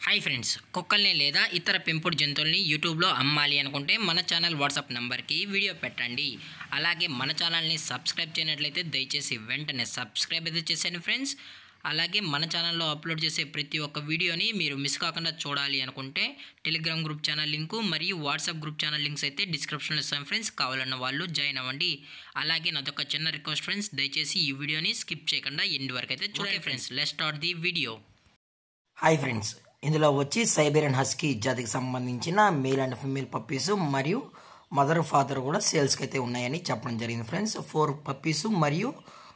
hi friends కుక్కల్ని లేదా ఇతర పెంపుడు జంతువుల్ని యూట్యూబ్లో అమ్మాలి అనుకుంటే మన ఛానల్ వాట్సాప్ నంబర్కి వీడియో పెట్టండి అలాగే మన ఛానల్ని సబ్స్క్రైబ్ చేయనట్లయితే దయచేసి వెంటనే సబ్స్క్రైబ్ అయితే చేసేయండి ఫ్రెండ్స్ అలాగే మన ఛానల్లో అప్లోడ్ చేసే ప్రతి ఒక్క వీడియోని మీరు మిస్ కాకుండా చూడాలి అనుకుంటే టెలిగ్రామ్ గ్రూప్ ఛానల్ లింకు మరియు వాట్సాప్ గ్రూప్ ఛానల్ లింక్స్ అయితే డిస్క్రిప్షన్లో ఇస్తాం ఫ్రెండ్స్ కావాలన్న వాళ్ళు జాయిన్ అవ్వండి అలాగే నాదొక చిన్న రిక్వెస్ట్ ఫ్రెండ్స్ దయచేసి ఈ వీడియోని స్కిప్ చేయకుండా ఎండ్ వరకు అయితే చూడండి friends let start the video hi friends ఇందులో వచ్చి సైబేరియన్ హస్కీ జాతికి సంబంధించిన మేల్ అండ్ ఫిమేల్ పప్పీస్ మరియు మదర్ ఫాదర్ కూడా సేల్స్కి అయితే ఉన్నాయని చెప్పడం జరిగింది ఫ్రెండ్స్ ఫోర్ పప్పీస్ మరియు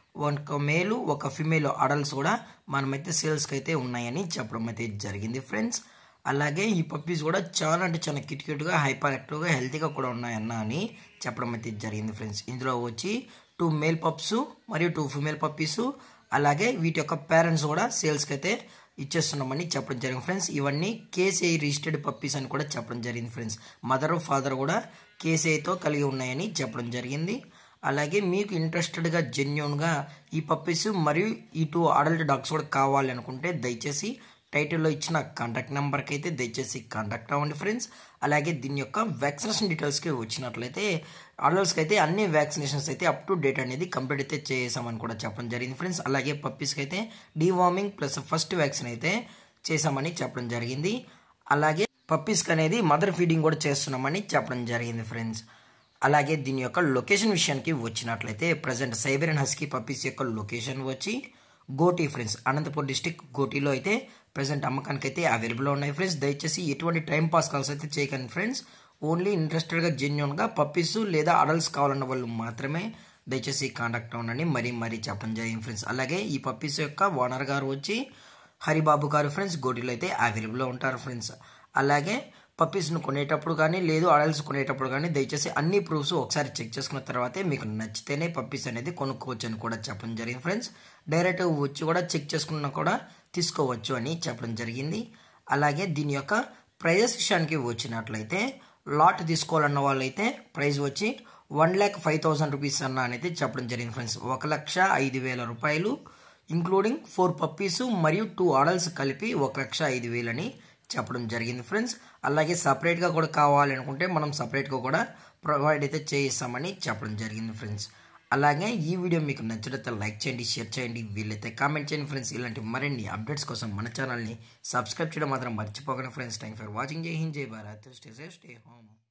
ఒక మేలు ఒక ఫిమేల్ అడల్ట్స్ కూడా మనమైతే సేల్స్కి అయితే ఉన్నాయని చెప్పడం అయితే జరిగింది ఫ్రెండ్స్ అలాగే ఈ పప్పీస్ కూడా చాలా అంటే చాలా క్యూట్ క్యూట్గా హైపర్ యాక్టివ్గా హెల్తీగా కూడా ఉన్నాయన్న అని చెప్పడం అయితే జరిగింది ఫ్రెండ్స్ ఇందులో వచ్చి టూ మేల్ పప్స్ మరియు టూ ఫిమేల్ పప్పీస్ అలాగే వీటి యొక్క పేరెంట్స్ కూడా సేల్స్కి అయితే ఇచ్చేస్తున్నామని చెప్పడం జరిగింది ఫ్రెండ్స్ ఇవన్నీ కేసీఐ రిజిస్టర్డ్ పప్పీస్ అని కూడా చెప్పడం జరిగింది ఫ్రెండ్స్ మదర్ ఫాదర్ కూడా కేసీఐతో కలిగి ఉన్నాయని చెప్పడం జరిగింది అలాగే మీకు ఇంట్రెస్టెడ్గా జెన్యున్గా ఈ పప్పీస్ మరియు ఈ టూ అడల్ట్ డాగ్స్ కూడా కావాలి అనుకుంటే దయచేసి టైటిల్లో ఇచ్చిన కాంటాక్ట్ నెంబర్కి అయితే దయచేసి కాంటాక్ట్ అవ్వండి ఫ్రెండ్స్ అలాగే దీని యొక్క వ్యాక్సినేషన్ డీటెయిల్స్కి వచ్చినట్లయితే అడల్ట్స్కి అయితే అన్ని వ్యాక్సినేషన్స్ అయితే అప్ టు డేట్ అనేది కంప్లీట్ అయితే చేసామని కూడా చెప్పడం జరిగింది ఫ్రెండ్స్ అలాగే పప్పీస్కి అయితే డీవార్మింగ్ ప్లస్ ఫస్ట్ వ్యాక్సిన్ అయితే చేసామని చెప్పడం జరిగింది అలాగే పప్పీస్కి అనేది మదర్ ఫీడింగ్ కూడా చేస్తున్నామని చెప్పడం జరిగింది ఫ్రెండ్స్ అలాగే దీని యొక్క లొకేషన్ విషయానికి వచ్చినట్లయితే ప్రజెంట్ సైబెరియన్ హస్కీ పప్పీస్ యొక్క లొకేషన్ వచ్చి గోటీ ఫ్రెండ్స్ అనంతపూర్ డిస్టిక్ గోటీలో అయితే ప్రజెంట్ అమ్మకానికి అయితే అవైలబుల్ ఉన్నాయి ఫ్రెండ్స్ దయచేసి ఎటువంటి టైం పాస్ కాల్స్ అయితే చేయకండి ఫ్రెండ్స్ ఓన్లీ ఇంట్రెస్టెడ్గా జెన్యున్గా పప్పీస్ లేదా అడల్ట్స్ కావాలన్న వాళ్ళు మాత్రమే దయచేసి కాంటాక్ట్ అవ్వండి మరీ మరీ చెప్పడం జరిగింది ఫ్రెండ్స్ అలాగే ఈ పప్పీస్ యొక్క ఓనర్ గారు వచ్చి హరిబాబు గారు ఫ్రెండ్స్ గోటీలో అయితే అవైలబుల్లో ఉంటారు ఫ్రెండ్స్ అలాగే పప్పీస్ను కొనేటప్పుడు కానీ లేదు అడల్ట్స్ కొనేటప్పుడు కానీ దయచేసి అన్ని ప్రూఫ్స్ ఒకసారి చెక్ చేసుకున్న తర్వాతే మీకు నచ్చితేనే పప్పీస్ అనేది కొనుక్కోవచ్చు అని కూడా చెప్పడం జరిగింది ఫ్రెండ్స్ డైరెక్ట్ వచ్చి కూడా చెక్ చేసుకున్నా కూడా తీసుకోవచ్చు అని చెప్పడం జరిగింది అలాగే దీని యొక్క ప్రైజెస్ విషయానికి వచ్చినట్లయితే లాట్ తీసుకోవాలన్న వాళ్ళైతే ప్రైస్ వచ్చి one lakh five thousand rupees అన్న అనేది చెప్పడం జరిగింది ఫ్రెండ్స్ ఒక లక్ష ఐదు వేల రూపాయలు ఇంక్లూడింగ్ ఫోర్ పప్పీస్ మరియు టూ ఆడల్స్ కలిపి ఒక లక్ష ఐదు వేలని చెప్పడం జరిగింది ఫ్రెండ్స్ అలాగే సపరేట్గా కూడా కావాలి అనుకుంటే మనం సపరేట్గా కూడా ప్రొవైడ్ అయితే చేయిస్తామని చెప్పడం జరిగింది ఫ్రెండ్స్ అలాగే ఈ వీడియో మీకు నచ్చినట్లయితే లైక్ చేయండి షేర్ చేయండి వీళ్ళైతే కామెంట్ చేయండి ఫ్రెండ్స్ ఇలాంటి మరిన్ని అప్డేట్స్ కోసం మన ఛానల్ని సబ్స్క్రైబ్ చేయడం మాత్రం మర్చిపోకండి ఫ్రెండ్స్ థ్యాంక్ ఫర్ వాచింగ్ జై హింద్ జై Bharat stay safe stay home